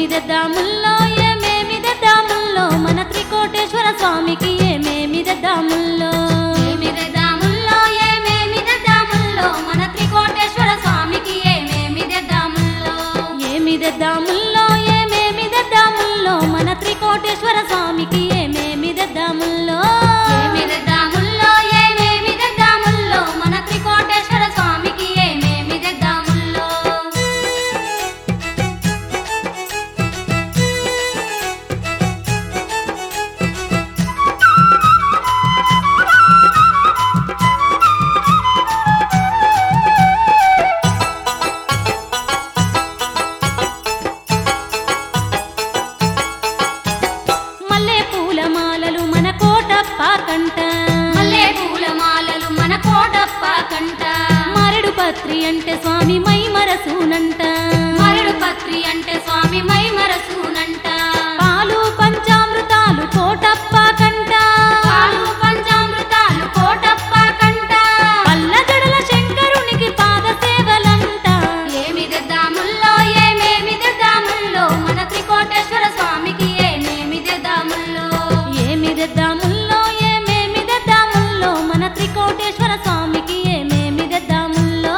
ఏమేమి దద్దాముల్లో ఏమేమి దద్దాముల్లో మన త్రికోటేశ్వర స్వామికి ఏమేమి దద్దాముల్లో ఏమి దద్దాముల్లో ఏమేమి దద్దాముల్లో మన త్రికోటేశ్వర స్వామికి ఏమేమి దద్దాముల్లో ఏమి దద్దాముల్లో ఏమేమి దద్దాముల్లో మన త్రికోటేశ్వర స్వామికి ఏమేమి దద్దాముల్లో ఏమి దద్దాముల్లో ఏమేమి దద్దాముల్లో మన త్రికోటేశ్వర స్వామికి ఏమేమి దద్దాముల్లో మల్లె పూల మాలలు మన కోటప్ప కంట మల్లె పూల మాలలు మన కోటప్ప కంట మరడు పత్రి అంటే స్వామి మై మరసూనంట మరడు పత్రి అంటే స్వామి మై మరసూనంట పాలు పంచామృతాలు కోటప్ప కంట పాలు పంచామృతాలు కోటప్ప కంట పల్లజడల శంకరునికి పాద సేవలంట ఏమి దద్దాముల్లో ఏమేమి దద్దాముల్లో మన త్రికోటేశ్వర స్వామికి ఏమేమి దద్దాముల్లో ఏమి దద్దాముల్లో ఏమేమి దద్దాముల్లో మన త్రికోటేశ్వర స్వామికి ఏమేమి దద్దాముల్లో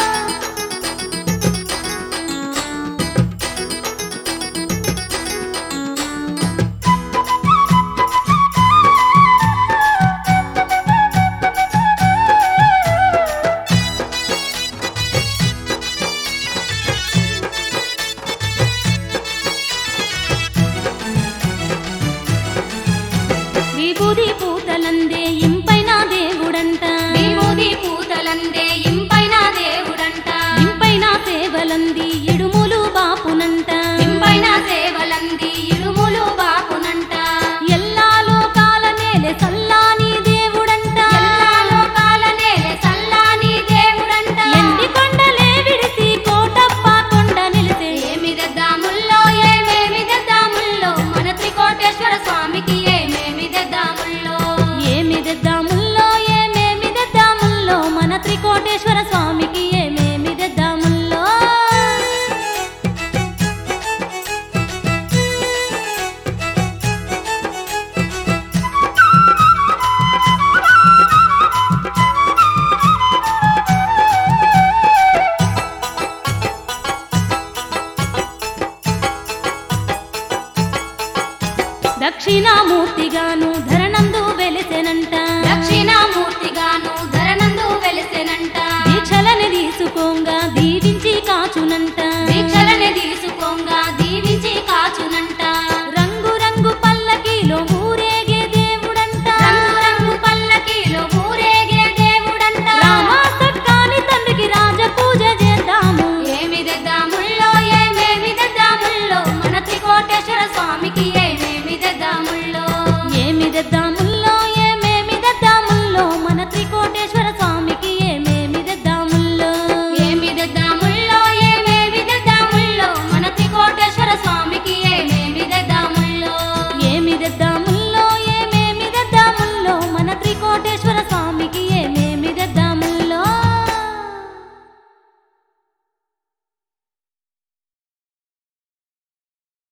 విభూది పూతలందే ఇంపైన దేవుడంట విభూది పూతలందే ఇంపైన దేవుడంట ఇంపైన సేవలంది ఇడుములు బాపునంట ఇంపైన సేవలంది ఇరుములు బాపునంట ఎల్లా లోకాల నేలె సల్లాని దేవుడంట ఎల్లా లోకాల నేలె సల్లాని దేవుడంట ఎండి కొండలే విడిసి కోటప్ప కొండ నిలిసే ఏమి దద్దాముల్లో ఏమేమి దద్దాముల్లో మన త్రికోటేశ్వర స్వామికి ఏమేమి దద్దాముల్లో ఏమి దద్దాముల్లో ఏమేమి దద్దాముల్లో మన త్రికోటేశ్వర స్వామికి ఏమేమి దద్దాముల్లో దక్షిణామూర్తిగాను ధరణి